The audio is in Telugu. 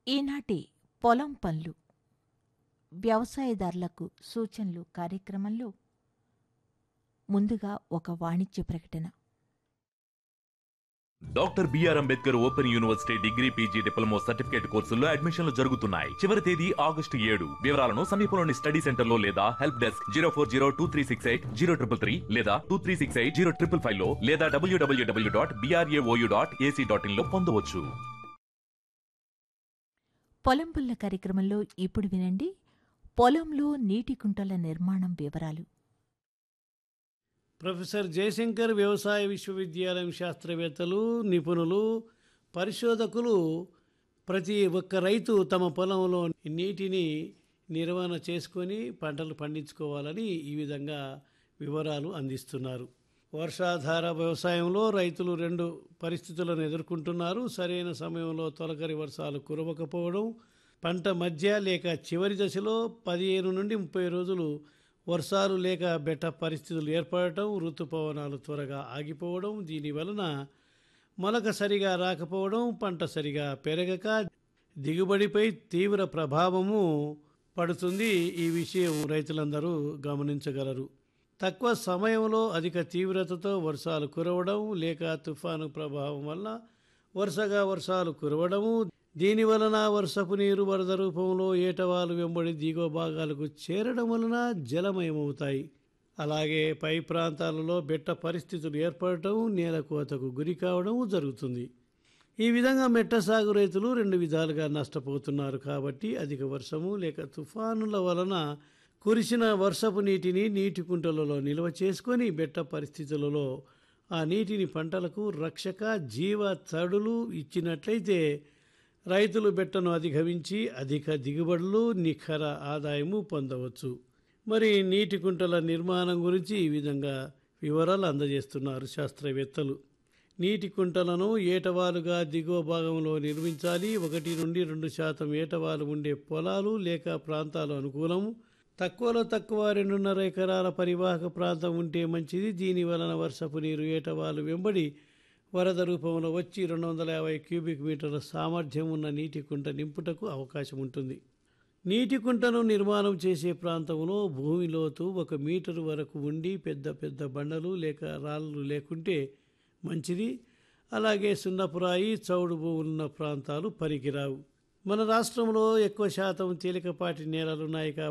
ఈనాటి పొలం పనులు వ్యవసాయదారులకు సూచనలు కార్యక్రమంలో ముందుగా ఒక వాణిజ్య ప్రకటన doctor B R Ambedkar open university degree P G diploma certificate కోర్సుల్లో అడ్మిషన్లు జరుగుతున్నాయి చివరి తేదీ ఆగస్టు ఏడు వివరాలను సమీపంలోని స్టడీ సెంటర్ లో లేదా help desk zero four zero two three six eight zero triple three లేదా two three six eight zero triple five లో లేదా W W W dot B R A O U dot A C dot in లో పొందవచ్చు పొలం పుల్ల కార్యక్రమంలో ఇప్పుడు వినండి పొలంలో నీటి కుంటల నిర్మాణం వివరాలు ప్రొఫెసర్ జయశంకర్ వ్యవసాయ విశ్వవిద్యాలయం శాస్త్రవేత్తలు నిపుణులు పరిశోధకులు ప్రతి ఒక్క రైతు తమ పొలంలో నీటిని నిర్వహణ చేసుకొని పంటలు పండించుకోవాలని ఈ విధంగా వివరాలు అందిస్తున్నారు వర్షాధార వ్యవసాయంలో రైతులు రెండు పరిస్థితులను ఎదుర్కొంటున్నారు సరైన సమయంలో తొలకరి వర్షాలు కురవకపోవడం పంట మధ్య లేక చివరి దశలో పదిహేను నుండి ముప్పై రోజులు వర్షాలు లేక బెట్ట పరిస్థితులు ఏర్పడటం ఋతుపవనాలు త్వరగా ఆగిపోవడం దీని వలన మొలక సరిగా రాకపోవడం పంట సరిగా పెరగక దిగుబడిపై తీవ్ర ప్రభావము పడుతుంది ఈ విషయం రైతులందరూ గమనించగలరు తక్కువ సమయంలో అధిక తీవ్రతతో వర్షాలు కురవడం లేక తుఫాను ప్రభావం వల్ల వరుసగా వర్షాలు కురవడము దీని వలన వర్షపు నీరు వరద రూపంలో ఏటవాలు వెంబడి దిగువ భాగాలకు చేరడం వలన జలమయమవుతాయి అలాగే పై ప్రాంతాలలో బెట్ట పరిస్థితులు ఏర్పడటం నేల కోతకు గురి కావడం జరుగుతుంది ఈ విధంగా మెట్ట సాగు రైతులు రెండు విధాలుగా నష్టపోతున్నారు కాబట్టి అధిక వర్షము లేక తుఫానుల వలన కురిసిన వర్షపు నీటిని నీటి కుంటలలో నిల్వ చేసుకొని బెట్ట పరిస్థితులలో ఆ నీటిని పంటలకు రక్షక జీవ తడులు ఇచ్చినట్లయితే రైతులు బెట్టను అధిగమించి అధిక దిగుబడులు నిఖర ఆదాయము పొందవచ్చు మరి నీటి కుంటల నిర్మాణం గురించి ఈ విధంగా వివరాలు అందజేస్తున్నారు శాస్త్రవేత్తలు నీటి కుంటలను ఏటవాలుగా దిగువ భాగంలో నిర్మించాలి ఒకటి నుండి రెండు శాతం ఏటవాలు ఉండే పొలాలు లేక ప్రాంతాలు అనుకూలము తక్కువలో తక్కువ రెండున్నర ఎకరాల పరివాహక ప్రాంతం ఉంటే మంచిది దీని వలన వర్షపు నీరు ఏటవాలు వెంబడి వరద రూపంలో వచ్చి రెండు వందల యాభై క్యూబిక్ మీటర్ల సామర్థ్యం ఉన్న నీటి కుంట నింపుటకు అవకాశం ఉంటుంది నీటి కుంటను నిర్మాణం చేసే ప్రాంతంలో భూమి లోతు ఒక మీటరు వరకు ఉండి పెద్ద పెద్ద బండలు లేక రాళ్ళు లేకుంటే మంచిది అలాగే సున్నపురాయి చౌడు భూములున్న ప్రాంతాలు పనికిరావు మన రాష్ట్రంలో ఎక్కువ శాతం తేలికపాటి నేలలున్నాయి కాబట్టి